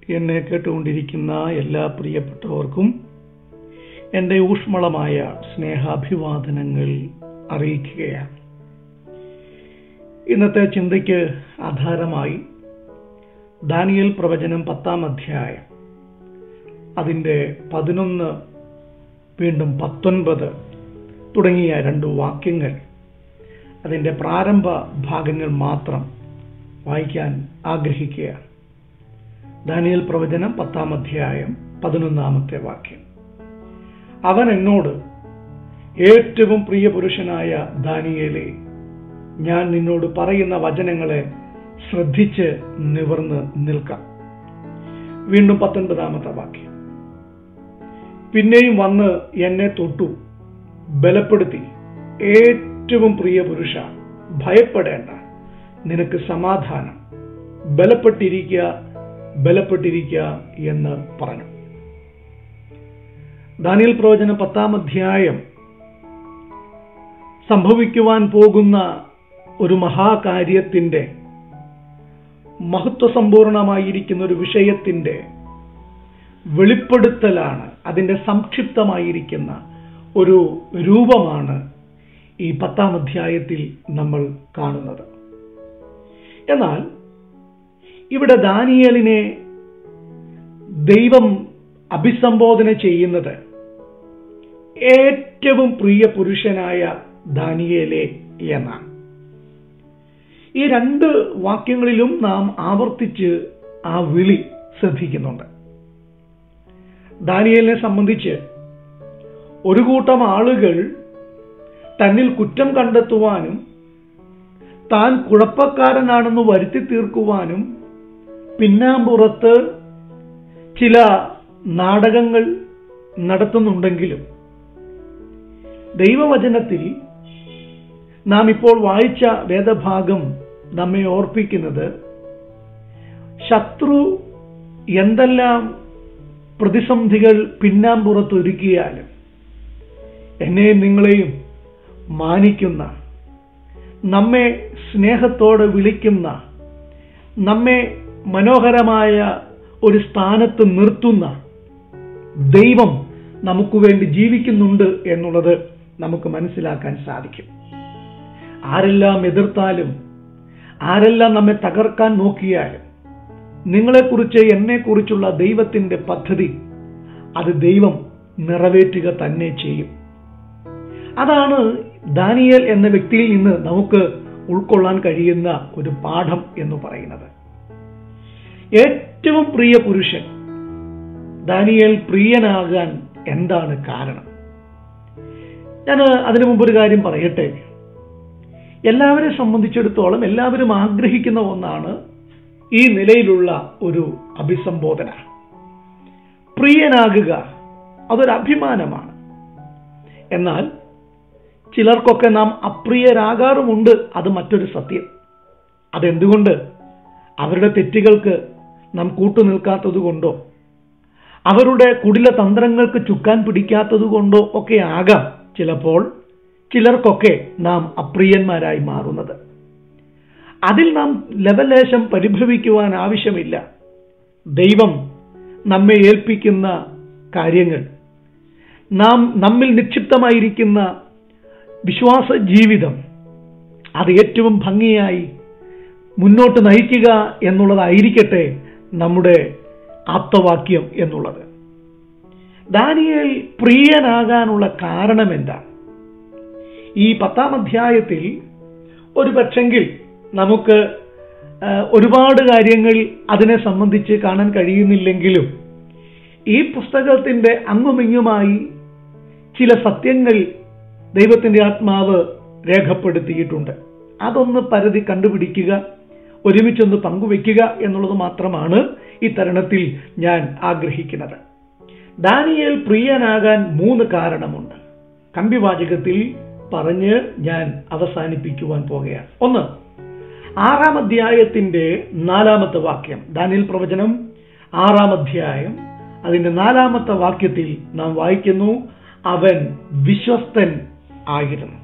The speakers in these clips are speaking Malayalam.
എന്നെ കേട്ടുകൊണ്ടിരിക്കുന്ന എല്ലാ പ്രിയപ്പെട്ടവർക്കും എൻ്റെ ഊഷ്മളമായ സ്നേഹാഭിവാദനങ്ങൾ അറിയിക്കുകയാണ് ഇന്നത്തെ ചിന്തയ്ക്ക് ആധാരമായി ദാനിയൽ പ്രവചനം പത്താം അധ്യായം അതിൻ്റെ പതിനൊന്ന് വീണ്ടും പത്തൊൻപത് തുടങ്ങിയ രണ്ട് വാക്യങ്ങൾ അതിൻ്റെ പ്രാരംഭ ഭാഗങ്ങൾ മാത്രം വായിക്കാൻ ആഗ്രഹിക്കുകയാണ് ദാനിയൽ പ്രവചനം പത്താം അധ്യായം പതിനൊന്നാമത്തെ വാക്യം അവൻ എന്നോട് ഏറ്റവും പ്രിയ പുരുഷനായ ദാനിയേലെ ഞാൻ നിന്നോട് പറയുന്ന വചനങ്ങളെ ശ്രദ്ധിച്ച് നിവർന്ന് നിൽക്കാം വീണ്ടും പത്തൊൻപതാമത്തെ വാക്യം പിന്നെയും വന്ന് എന്നെ തൊട്ടു ബലപ്പെടുത്തി ഏറ്റവും പ്രിയ പുരുഷ ഭയപ്പെടേണ്ട നിനക്ക് സമാധാനം ബലപ്പെട്ടിരിക്കുക ബലപ്പെട്ടിരിക്കുക എന്ന് പറഞ്ഞു ദാനിയൽ പ്രവചന പത്താം അധ്യായം സംഭവിക്കുവാൻ പോകുന്ന ഒരു മഹാകാര്യത്തിന്റെ മഹത്വസമ്പൂർണമായിരിക്കുന്ന ഒരു വിഷയത്തിന്റെ വെളിപ്പെടുത്തലാണ് അതിന്റെ സംക്ഷിപ്തമായിരിക്കുന്ന ഒരു രൂപമാണ് ഈ പത്താം അധ്യായത്തിൽ നമ്മൾ കാണുന്നത് എന്നാൽ ഇവിടെ ദാനിയലിനെ ദൈവം അഭിസംബോധന ചെയ്യുന്നത് ഏറ്റവും പ്രിയ പുരുഷനായ ദാനിയേലെ എന്നാണ് ഈ രണ്ട് വാക്യങ്ങളിലും നാം ആവർത്തിച്ച് ആ വിളി ശ്രദ്ധിക്കുന്നുണ്ട് ദാനിയലിനെ സംബന്ധിച്ച് ഒരു കൂട്ടം ആളുകൾ തന്നിൽ കുറ്റം കണ്ടെത്തുവാനും താൻ കുഴപ്പക്കാരനാണെന്ന് വരുത്തി തീർക്കുവാനും പിന്നാമ്പുറത്ത് ചില നാടകങ്ങൾ നടത്തുന്നുണ്ടെങ്കിലും ദൈവവചനത്തിൽ നാം ഇപ്പോൾ വായിച്ച വേദഭാഗം നമ്മെ ഓർപ്പിക്കുന്നത് ശത്രു എന്തെല്ലാം പ്രതിസന്ധികൾ പിന്നാമ്പുറത്തൊരുക്കിയാലും എന്നെയും നിങ്ങളെയും മാനിക്കുന്ന നമ്മെ സ്നേഹത്തോടെ വിളിക്കുന്ന നമ്മെ മനോഹരമായ ഒരു സ്ഥാനത്ത് നിർത്തുന്ന ദൈവം നമുക്ക് വേണ്ടി ജീവിക്കുന്നുണ്ട് എന്നുള്ളത് നമുക്ക് മനസ്സിലാക്കാൻ സാധിക്കും ആരെല്ലാം എതിർത്താലും ആരെല്ലാം നമ്മെ തകർക്കാൻ നോക്കിയാലും നിങ്ങളെക്കുറിച്ച് എന്നെക്കുറിച്ചുള്ള ദൈവത്തിന്റെ പദ്ധതി അത് ദൈവം നിറവേറ്റുക തന്നെ ചെയ്യും അതാണ് ദാനിയൽ എന്ന വ്യക്തിയിൽ നിന്ന് നമുക്ക് ഉൾക്കൊള്ളാൻ കഴിയുന്ന ഒരു പാഠം എന്ന് പറയുന്നത് ഏറ്റവും പ്രിയ പുരുഷൻ ദാനിയൽ പ്രിയനാകാൻ എന്താണ് കാരണം ഞാൻ അതിനു മുമ്പ് ഒരു കാര്യം പറയട്ടെ എല്ലാവരെ സംബന്ധിച്ചിടത്തോളം എല്ലാവരും ആഗ്രഹിക്കുന്ന ഒന്നാണ് ഈ നിലയിലുള്ള ഒരു അഭിസംബോധന പ്രിയനാകുക അതൊരു അഭിമാനമാണ് എന്നാൽ ചിലർക്കൊക്കെ നാം അപ്രിയരാകാറുമുണ്ട് അത് മറ്റൊരു സത്യം അതെന്തുകൊണ്ട് അവരുടെ തെറ്റുകൾക്ക് നാം കൂട്ടുനിൽക്കാത്തത് കൊണ്ടോ അവരുടെ കുടില തന്ത്രങ്ങൾക്ക് ചുക്കാൻ പിടിക്കാത്തത് കൊണ്ടോ ഒക്കെ ആകാം ചിലപ്പോൾ ചിലർക്കൊക്കെ നാം അപ്രിയന്മാരായി മാറുന്നത് അതിൽ നാം ലവലേശം പരിഭവിക്കുവാൻ ആവശ്യമില്ല ദൈവം നമ്മെ ഏൽപ്പിക്കുന്ന കാര്യങ്ങൾ നാം നമ്മിൽ നിക്ഷിപ്തമായിരിക്കുന്ന വിശ്വാസ ജീവിതം അത് ഏറ്റവും ഭംഗിയായി മുന്നോട്ട് നയിക്കുക എന്നുള്ളതായിരിക്കട്ടെ നമ്മുടെ ആപ്തവാക്യം എന്നുള്ളത് ദാനിയേൽ പ്രിയനാകാനുള്ള കാരണം എന്താണ് ഈ പത്താം അധ്യായത്തിൽ ഒരു പക്ഷെങ്കിൽ നമുക്ക് ഒരുപാട് കാര്യങ്ങൾ അതിനെ സംബന്ധിച്ച് കാണാൻ കഴിയുന്നില്ലെങ്കിലും ഈ പുസ്തകത്തിന്റെ അങ്ങുമിങ്ങുമായി ചില സത്യങ്ങൾ ദൈവത്തിന്റെ ആത്മാവ് രേഖപ്പെടുത്തിയിട്ടുണ്ട് അതൊന്ന് പരിധി കണ്ടുപിടിക്കുക ഒരുമിച്ചൊന്ന് പങ്കുവെക്കുക എന്നുള്ളത് മാത്രമാണ് ഈ തരുണത്തിൽ ഞാൻ ആഗ്രഹിക്കുന്നത് ദാനിയേൽ പ്രിയനാകാൻ മൂന്ന് കാരണമുണ്ട് കമ്പിവാചകത്തിൽ പറഞ്ഞ് ഞാൻ അവസാനിപ്പിക്കുവാൻ പോകുകയാണ് ഒന്ന് ആറാം അധ്യായത്തിന്റെ നാലാമത്തെ വാക്യം ദാനിയൽ പ്രവചനം ആറാം അധ്യായം അതിന്റെ നാലാമത്തെ വാക്യത്തിൽ നാം വായിക്കുന്നു അവൻ വിശ്വസ്തൻ ആയിരുന്നു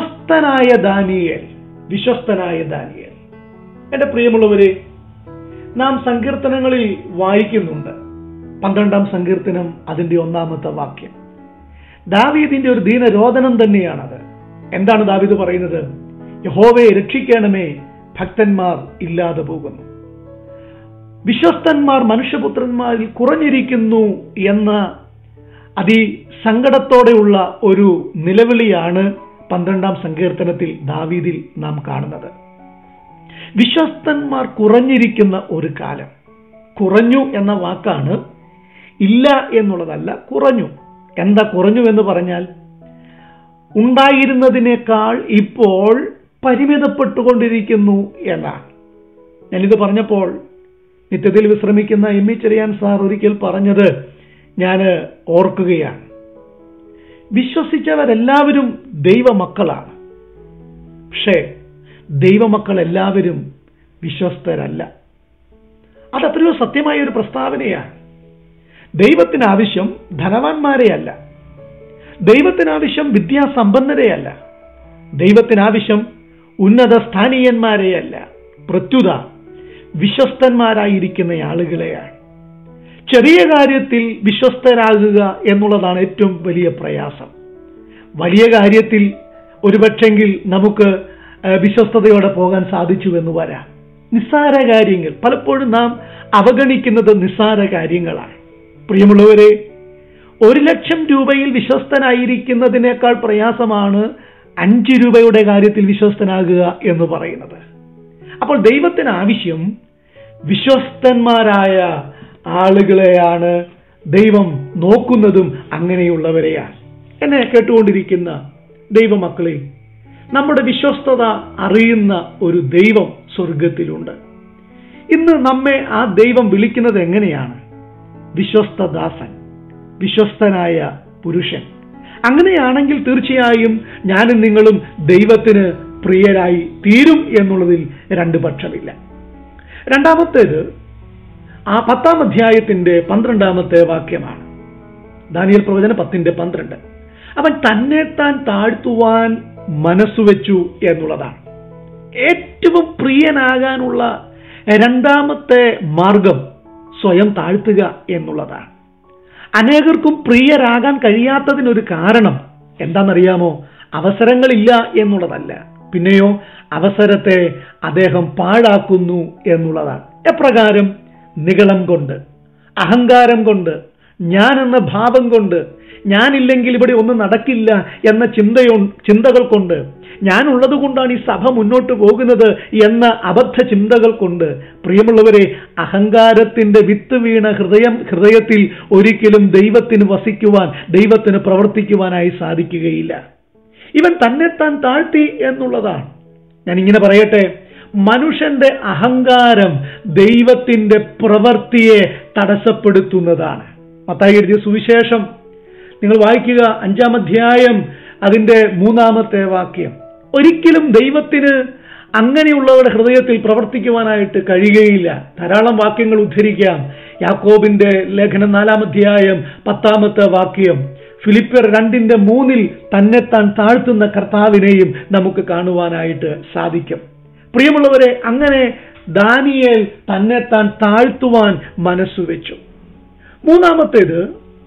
വിശ്വസ്തനായ ദാനിയേൽ വിശ്വസ്തനായ ദാനിയേൽ എന്റെ പ്രിയമുള്ളവരെ നാം സങ്കീർത്തനങ്ങളിൽ വായിക്കുന്നുണ്ട് പന്ത്രണ്ടാം സങ്കീർത്തനം അതിന്റെ ഒന്നാമത്തെ വാക്യം ദാവീദിന്റെ ഒരു ദീനരോധനം തന്നെയാണത് എന്താണ് ദാവീദ് പറയുന്നത് യഹോവയെ രക്ഷിക്കണമേ ഭക്തന്മാർ ഇല്ലാതെ പോകുന്നു വിശ്വസ്തന്മാർ മനുഷ്യപുത്രന്മാരിൽ കുറഞ്ഞിരിക്കുന്നു എന്ന അതി സങ്കടത്തോടെയുള്ള ഒരു നിലവിളിയാണ് പന്ത്രണ്ടാം സങ്കീർത്തനത്തിൽ ദാവീദിൽ നാം കാണുന്നത് വിശ്വസ്തന്മാർ കുറഞ്ഞിരിക്കുന്ന ഒരു കാലം കുറഞ്ഞു എന്ന വാക്കാണ് ഇല്ല എന്നുള്ളതല്ല കുറഞ്ഞു എന്താ കുറഞ്ഞു എന്ന് പറഞ്ഞാൽ ഉണ്ടായിരുന്നതിനേക്കാൾ ഇപ്പോൾ പരിമിതപ്പെട്ടുകൊണ്ടിരിക്കുന്നു എന്നാണ് ഞാനിത് പറഞ്ഞപ്പോൾ നിത്യത്തിൽ വിശ്രമിക്കുന്ന എം ഇ ചെറിയാൻ സാർ ഒരിക്കൽ പറഞ്ഞത് ഞാൻ ഓർക്കുകയാണ് വിശ്വസിച്ചവരെല്ലാവരും ദൈവമക്കളാണ് പക്ഷേ ദൈവമക്കൾ എല്ലാവരും വിശ്വസ്തരല്ല അതത്രയോ സത്യമായ ഒരു പ്രസ്താവനയാണ് ദൈവത്തിന് ആവശ്യം ധനവാന്മാരെയല്ല ദൈവത്തിന് ആവശ്യം വിദ്യാസമ്പന്നരെയല്ല ദൈവത്തിന് ആവശ്യം ഉന്നത സ്ഥാനീയന്മാരെയല്ല പ്രത്യുത വിശ്വസ്തന്മാരായിരിക്കുന്ന ആളുകളെയാണ് ചെറിയ കാര്യത്തിൽ വിശ്വസ്തരാകുക എന്നുള്ളതാണ് ഏറ്റവും വലിയ പ്രയാസം വലിയ കാര്യത്തിൽ ഒരുപക്ഷെങ്കിൽ നമുക്ക് ഏഹ്, വിശ്വസ്തയോടെ പോകാൻ സാധിച്ചു എന്ന് വരാം നിസ്സാര കാര്യങ്ങൾ പലപ്പോഴും നാം അവഗണിക്കുന്നത് നിസ്സാര കാര്യങ്ങളാണ് പ്രിയമുള്ളവരെ ഒരു ലക്ഷം രൂപയിൽ വിശ്വസ്തനായിരിക്കുന്നതിനേക്കാൾ പ്രയാസമാണ് അഞ്ച് രൂപയുടെ കാര്യത്തിൽ വിശ്വസ്തനാകുക എന്ന് പറയുന്നത് അപ്പോൾ ദൈവത്തിന് ആവശ്യം വിശ്വസ്തന്മാരായ ആളുകളെയാണ് ദൈവം നോക്കുന്നതും അങ്ങനെയുള്ളവരെയാണ് എന്നെ കേട്ടുകൊണ്ടിരിക്കുന്ന ദൈവമക്കളെ നമ്മുടെ വിശ്വസ്തത അറിയുന്ന ഒരു ദൈവം സ്വർഗത്തിലുണ്ട് ഇന്ന് നമ്മെ ആ ദൈവം വിളിക്കുന്നത് എങ്ങനെയാണ് വിശ്വസ്തദാസൻ വിശ്വസ്തനായ പുരുഷൻ അങ്ങനെയാണെങ്കിൽ തീർച്ചയായും ഞാനും നിങ്ങളും ദൈവത്തിന് പ്രിയരായി തീരും എന്നുള്ളതിൽ രണ്ട് പക്ഷമില്ല രണ്ടാമത്തേത് ആ പത്താം അധ്യായത്തിന്റെ പന്ത്രണ്ടാമത്തെ വാക്യമാണ് ദാനിയൽ പ്രവചന പത്തിന്റെ പന്ത്രണ്ട് അവൻ തന്നെ താൻ താഴ്ത്തുവാൻ മനസ്സുവെച്ചു എന്നുള്ളതാണ് ഏറ്റവും പ്രിയനാകാനുള്ള രണ്ടാമത്തെ മാർഗം സ്വയം താഴ്ത്തുക എന്നുള്ളതാണ് അനേകർക്കും പ്രിയരാകാൻ കഴിയാത്തതിനൊരു കാരണം എന്താണെന്നറിയാമോ അവസരങ്ങളില്ല എന്നുള്ളതല്ല പിന്നെയോ അവസരത്തെ അദ്ദേഹം പാഴാക്കുന്നു എന്നുള്ളതാണ് എപ്രകാരം നികളം കൊണ്ട് അഹങ്കാരം കൊണ്ട് ഞാൻ എന്ന ഭാവം കൊണ്ട് ഞാനില്ലെങ്കിൽ ഇവിടെ ഒന്നും നടക്കില്ല എന്ന ചിന്തയോ ചിന്തകൾ കൊണ്ട് ഞാനുള്ളത് കൊണ്ടാണ് ഈ സഭ മുന്നോട്ട് പോകുന്നത് എന്ന അബദ്ധ ചിന്തകൾ കൊണ്ട് പ്രിയമുള്ളവരെ അഹങ്കാരത്തിന്റെ വിത്ത് വീണ ഹൃദയം ഹൃദയത്തിൽ ഒരിക്കലും ദൈവത്തിന് വസിക്കുവാൻ ദൈവത്തിന് പ്രവർത്തിക്കുവാനായി സാധിക്കുകയില്ല ഇവൻ തന്നെത്താൻ താഴ്ത്തി എന്നുള്ളതാണ് ഞാൻ ഇങ്ങനെ പറയട്ടെ മനുഷ്യന്റെ അഹങ്കാരം ദൈവത്തിന്റെ പ്രവൃത്തിയെ തടസ്സപ്പെടുത്തുന്നതാണ് മത്തായി എഴുതിയ സുവിശേഷം നിങ്ങൾ വായിക്കുക അഞ്ചാം അധ്യായം അതിന്റെ മൂന്നാമത്തെ വാക്യം ഒരിക്കലും ദൈവത്തിന് അങ്ങനെയുള്ളവരുടെ ഹൃദയത്തിൽ പ്രവർത്തിക്കുവാനായിട്ട് കഴിയുകയില്ല ധാരാളം വാക്യങ്ങൾ ഉദ്ധരിക്കാം യാക്കോബിന്റെ ലേഖനം നാലാം അധ്യായം പത്താമത്തെ വാക്യം ഫിലിപ്പിയർ രണ്ടിന്റെ മൂന്നിൽ തന്നെത്താൻ താഴ്ത്തുന്ന കർത്താവിനെയും നമുക്ക് കാണുവാനായിട്ട് സാധിക്കും പ്രിയമുള്ളവരെ അങ്ങനെ ദാനിയേൽ തന്നെത്താൻ താഴ്ത്തുവാൻ മനസ്സുവെച്ചു മൂന്നാമത്തേത്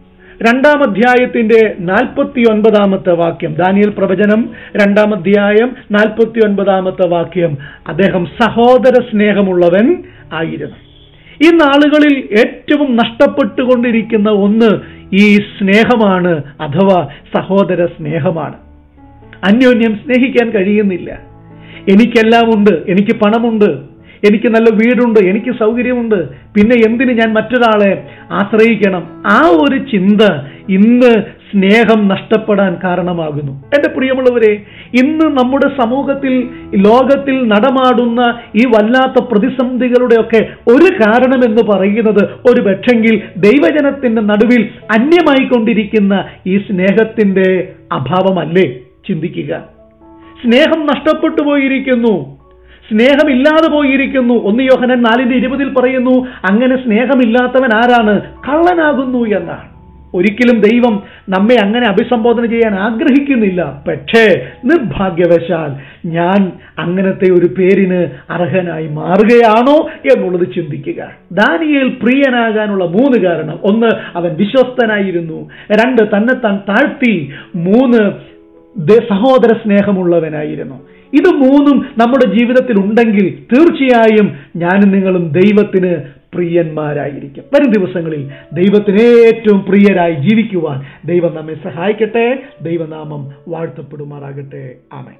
രണ്ടാം അധ്യായത്തിന്റെ നാൽപ്പത്തി ഒൻപതാമത്തെ വാക്യം ദാനിയൽ പ്രവചനം രണ്ടാം അധ്യായം നാൽപ്പത്തി ഒൻപതാമത്തെ വാക്യം അദ്ദേഹം സഹോദര സ്നേഹമുള്ളവൻ ആയിരുന്നു ഈ നാളുകളിൽ ഏറ്റവും നഷ്ടപ്പെട്ടുകൊണ്ടിരിക്കുന്ന ഒന്ന് ഈ സ്നേഹമാണ് അഥവാ സഹോദര സ്നേഹമാണ് അന്യോന്യം സ്നേഹിക്കാൻ കഴിയുന്നില്ല എനിക്കെല്ലാം ഉണ്ട് എനിക്ക് പണമുണ്ട് എനിക്ക് നല്ല വീടുണ്ട് എനിക്ക് സൗകര്യമുണ്ട് പിന്നെ എന്തിന് ഞാൻ മറ്റൊരാളെ ആശ്രയിക്കണം ആ ഒരു ചിന്ത ഇന്ന് സ്നേഹം നഷ്ടപ്പെടാൻ കാരണമാകുന്നു എന്റെ പ്രിയമുള്ളവരെ ഇന്ന് നമ്മുടെ സമൂഹത്തിൽ ലോകത്തിൽ നടമാടുന്ന ഈ വല്ലാത്ത പ്രതിസന്ധികളുടെയൊക്കെ ഒരു കാരണമെന്ന് പറയുന്നത് ഒരു പക്ഷെങ്കിൽ ദൈവജനത്തിന്റെ നടുവിൽ അന്യമായിക്കൊണ്ടിരിക്കുന്ന ഈ സ്നേഹത്തിന്റെ അഭാവമല്ലേ ചിന്തിക്കുക സ്നേഹം നഷ്ടപ്പെട്ടു പോയിരിക്കുന്നു സ്നേഹമില്ലാതെ പോയിരിക്കുന്നു ഒന്ന് യോഹനൻ നാലിന്റെ ഇരുപതിൽ പറയുന്നു അങ്ങനെ സ്നേഹമില്ലാത്തവൻ ആരാണ് കള്ളനാകുന്നു എന്നാണ് ഒരിക്കലും ദൈവം നമ്മെ അങ്ങനെ അഭിസംബോധന ചെയ്യാൻ ആഗ്രഹിക്കുന്നില്ല പക്ഷേ നിർഭാഗ്യവശാൽ ഞാൻ അങ്ങനത്തെ ഒരു പേരിന് അർഹനായി മാറുകയാണോ എന്നുള്ളത് ചിന്തിക്കുക ദാനിയേൽ പ്രിയനാകാനുള്ള മൂന്ന് കാരണം ഒന്ന് അവൻ വിശ്വസ്തനായിരുന്നു രണ്ട് തന്നെത്താൻ താഴ്ത്തി മൂന്ന് ദ- സഹോദര സ്നേഹമുള്ളവനായിരുന്നു ഇത് മൂന്നും നമ്മുടെ ജീവിതത്തിൽ ഉണ്ടെങ്കിൽ തീർച്ചയായും ഞാനും നിങ്ങളും ദൈവത്തിന് പ്രിയന്മാരായിരിക്കും വരും ദിവസങ്ങളിൽ ദൈവത്തിന് ഏറ്റവും പ്രിയരായി ജീവിക്കുവാൻ ദൈവം നമ്മെ സഹായിക്കട്ടെ ദൈവനാമം വാഴ്ത്തപ്പെടുമാറാകട്ടെ ആമേൻ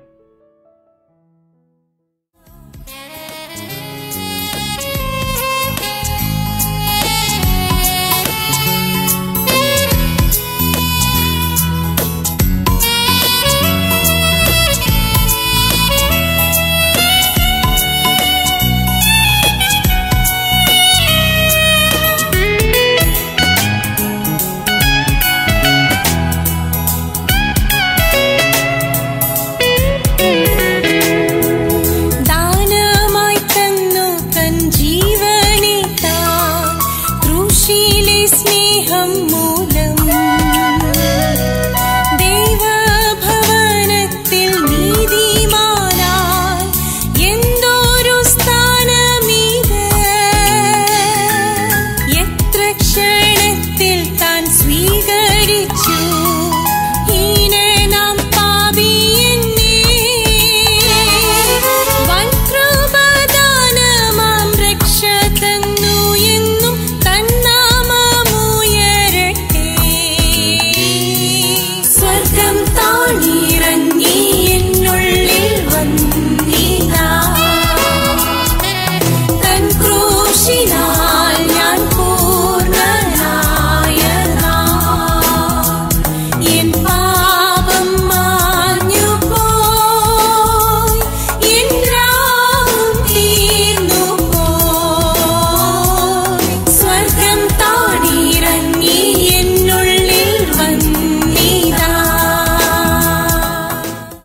ദാനമായി തന്നു തൻ ജീവനെ താൻ ക്രൂശിലെ സ്നേഹം മൂലം